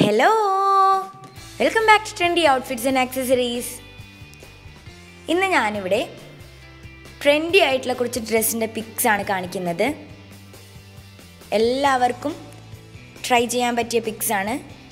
Hello welcome back to trendy outfits and accessories ഇന്ന് ഞാനിവിടെ trendy ആയിട്ടുള്ള കുറച്ച് ഡ്രസ്സിൻ്റെ പിക്സ് ആണ് കാണിക്കുന്നത് എല്ലാവർക്കും ട്രൈ ചെയ്യാൻ പറ്റിയ പിക്സ് ആണ്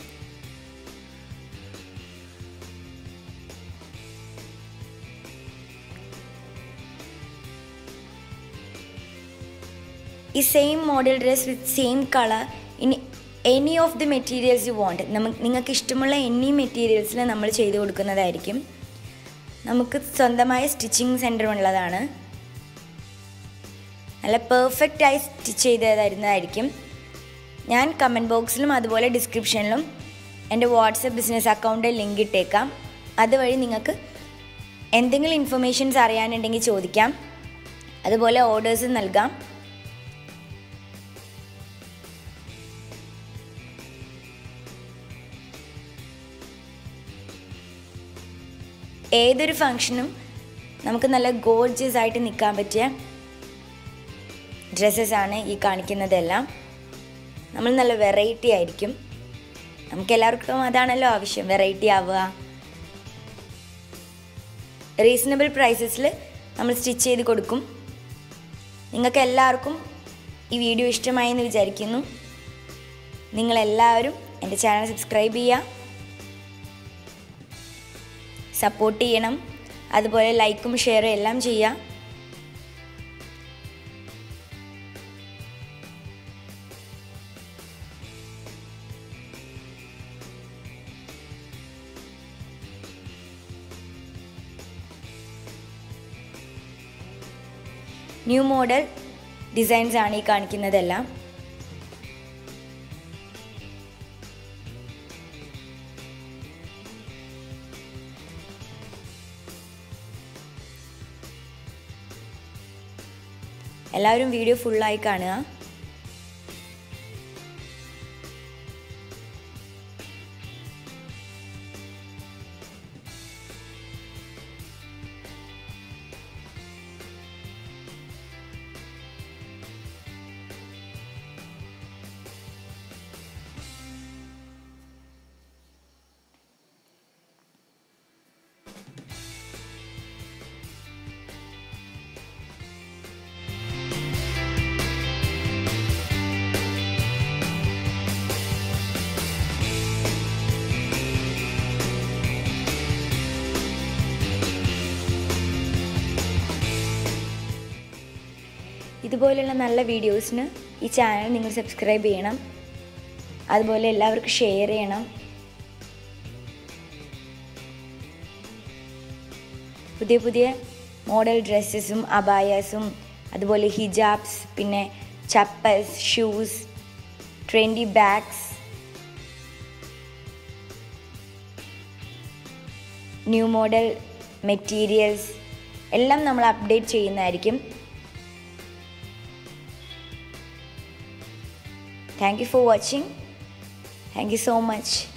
ഈ same model dress with same colour ഇനി any of the materials you want നമുക്ക് നിങ്ങൾക്ക് ഇഷ്ടമുള്ള എനി മെറ്റീരിയൽസിൽ നമ്മൾ ചെയ്ത് കൊടുക്കുന്നതായിരിക്കും നമുക്ക് സ്വന്തമായ സ്റ്റിച്ചിങ് സെൻറ്റർ ഉള്ളതാണ് നല്ല പെർഫെക്റ്റായി സ്റ്റിച്ച് ചെയ്ത് തരുന്നതായിരിക്കും ഞാൻ കമൻറ്റ് ബോക്സിലും അതുപോലെ ഡിസ്ക്രിപ്ഷനിലും എൻ്റെ വാട്സപ്പ് ബിസിനസ് അക്കൗണ്ട് ലിങ്ക് ഇട്ടേക്കാം അതുവഴി നിങ്ങൾക്ക് എന്തെങ്കിലും ഇൻഫർമേഷൻസ് അറിയാനുണ്ടെങ്കിൽ ചോദിക്കാം അതുപോലെ ഓർഡേഴ്സ് നൽകാം ഏതൊരു ഫങ്ഷനും നമുക്ക് നല്ല ഗോർജിയസ് ആയിട്ട് നിൽക്കാൻ പറ്റിയ ഡ്രസ്സസാണ് ഈ കാണിക്കുന്നതെല്ലാം നമ്മൾ നല്ല വെറൈറ്റി ആയിരിക്കും നമുക്ക് എല്ലാവർക്കും അതാണല്ലോ ആവശ്യം വെറൈറ്റി ആവുക റീസണബിൾ പ്രൈസസിൽ നമ്മൾ സ്റ്റിച്ച് ചെയ്ത് കൊടുക്കും നിങ്ങൾക്ക് എല്ലാവർക്കും ഈ വീഡിയോ ഇഷ്ടമായി എന്ന് വിചാരിക്കുന്നു നിങ്ങളെല്ലാവരും എൻ്റെ ചാനൽ സബ്സ്ക്രൈബ് ചെയ്യുക സപ്പോർട്ട് ചെയ്യണം അതുപോലെ ലൈക്കും ഷെയറും എല്ലാം ചെയ്യുക ന്യൂ മോഡൽ ഡിസൈൻസ് ആണ് ഈ കാണിക്കുന്നതെല്ലാം എല്ലാവരും വീഡിയോ ഫുള്ളായി കാണുക ഇതുപോലെയുള്ള നല്ല വീഡിയോസിന് ഈ ചാനൽ നിങ്ങൾ സബ്സ്ക്രൈബ് ചെയ്യണം അതുപോലെ എല്ലാവർക്കും ഷെയർ ചെയ്യണം പുതിയ പുതിയ മോഡൽ ഡ്രസ്സസും അബായാസും അതുപോലെ ഹിജാബ്സ് പിന്നെ chappals shoes trendy bags new model materials എല്ലാം നമ്മൾ അപ്ഡേറ്റ് ചെയ്യുന്നതായിരിക്കും Thank you for watching. Thank you so much.